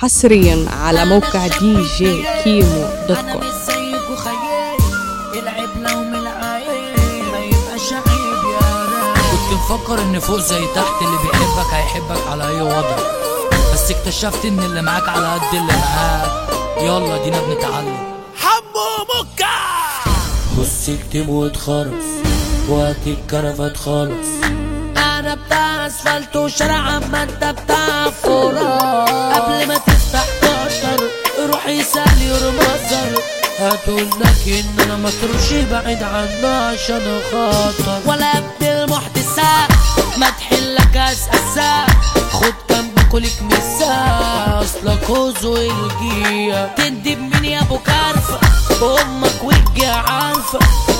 حصريا على موقع دي جي كيمو دوت انا كوم مش زيك وخيال العب لو من العين ما يبقاش عيب يا راجل كنت مفكر ان فوق زي تحت اللي بيحبك هيحبك على اي وضع بس اكتشفت ان اللي معاك على قد اللي معاك يلا دينا بنتعلم حمو مكة بص اكتب واتخرس وقت الكرفات خالص انا بتاع اسفلت وشارع اما انت بتاع فورا قبل ما تفتح كتر روح يسال يرمزر هتقول لك ان انا مطروش بعيد عنه عشان خاطر ولا ابن المحدثات ما تحلك اساسا خد جنبك ولك مسا اصلك هوزو الجيه تندب من يا ابو كرفه امك وجه عارفه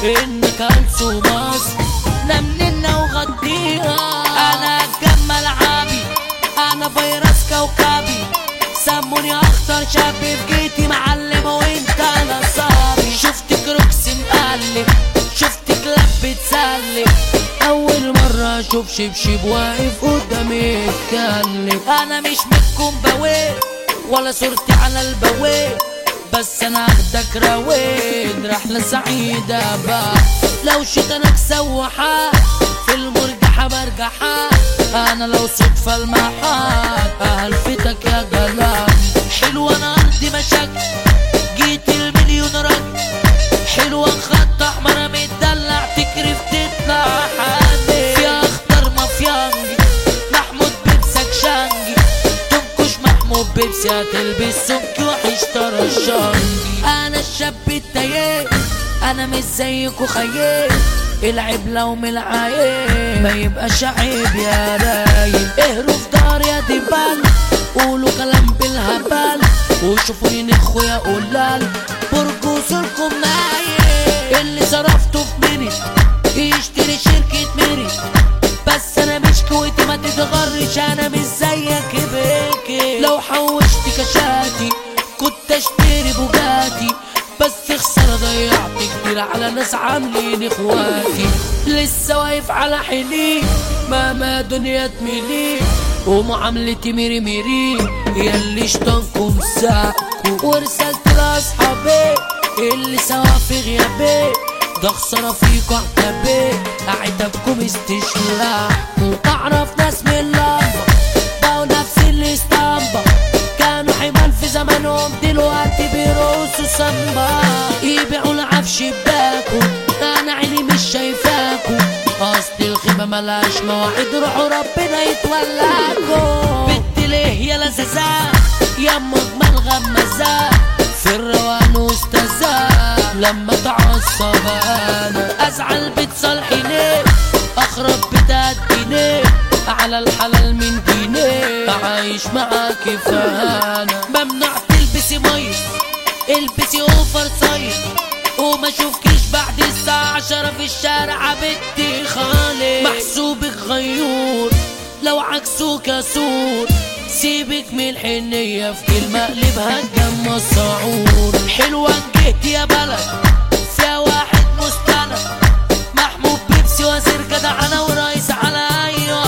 انك هلسو مصر نمننا وغطيها انا جمال عابي انا فيروس كوكبي سموني اخطر شاب في جيتي معلم وانت انا صابي شفتك روكس مقلب شفتك لب بتسلم اول مرة اشوف شبشب واقف قدامي اتكلم انا مش منكم بوي ولا صورتي على البوي بس انا اخدك رويد رحلة سعيدة بقى لو شيطانك سوحة في المرجحة برجحة انا لو صدفة المحات هلفتك يا جلال حلوة انا ارضي مشاكل جيت المليون رجل حلوة خط احمر متدلع تكرف تطلع حامل فيها اخضر مافيانجي محمود بيبسك شانجي تنكش محمود بيبسي هتلبس سمك وحش ترى الشانجي انا الشاب التايه انا مش زيك وخيال العب لو من العين ما يبقاش عيب يا رايل اهروا في دار يا دبال قولوا كلام بالهبال وشوفوني نخو يا قلال برجوزلكم نايم اللي صرفته في منت يشتري شركة مرت بس انا مش كويتي ما تتغرش انا مش زيك بيكي لو حوشت كشاتي كنت اشتري بوجاتي بس خسارة ضيعت كتير على ناس عاملين اخواتي لسه واقف على حيلي مهما دنيا تميلي ومعاملتي ميري ميري ياللي شطنكم ساكو ورسالتي لاصحابي اللي سوا في غيابي ده خسارة فيكوا اعتبي اعتبكم استشلاحكوا اعرف ناس من اللمبة بقوا نفس الاسطمبة كانوا حمال في زمانهم دلوقتي بيرقصوا سامبا يبيعوا العف شباكو انا عيني مش شايفاكو اصل الخيبة ملهاش مواعيد روحوا ربنا يتولاكو بنت ليه يا لزازا يا مجمل غمزة في الروان استاذة لما تعصب انا ازعل بتصالحي ليه اخرب بتديني على الحلال من ديني عايش معاكي فانا ممنوع تلبسي ميس البسي اوفر سايز وما اشوفكيش بعد الساعة عشرة في الشارع بنتي خالي محسوبك غيور لو عكسوك اسود سيبك من الحنية في كلمة قلبها الجم الصعود حلوة جهت يا بلد فيها واحد مستند محمود بيبسي وزير جدعنة ورئيس على ايوه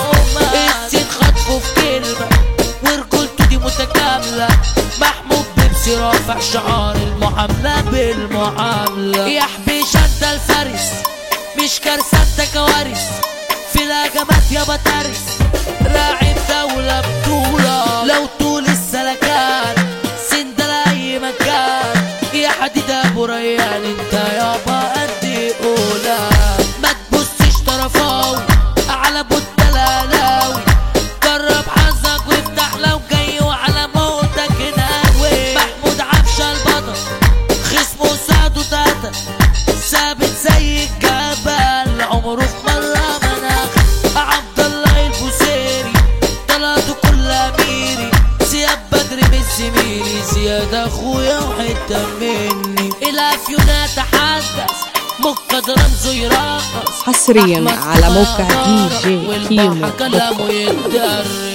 عمر السيد خطفه في كلمة ورجولته دي متكاملة محمود بيبسي رافع شعار المعاملة بالمعاملة يا حبيش انت الفارس مش كارثة انت كوارث في الهجمات يا بترس راعي دولة بطولة لو طول السلكات سند لأي مكان يا حديد ابو ريان انت يابا قد اولى ما تبصش طرفاوي على بود دلالاوي جرب حظك وافتح لو جاي وعلى موتك ناوي محمود عفشة البطل خصمه سعده تاتا ثابت زي الجبل عمره في مرة مناخ عبد الله البوسيري طلعته كل اميري زياد بدر من زميلي زياد اخويا وحته مني الافيون اتحدث مقد رمزه يرقص حصرياً أحمد على موقع طارق DJ والبحر كيمو دوت كلامه يتدرس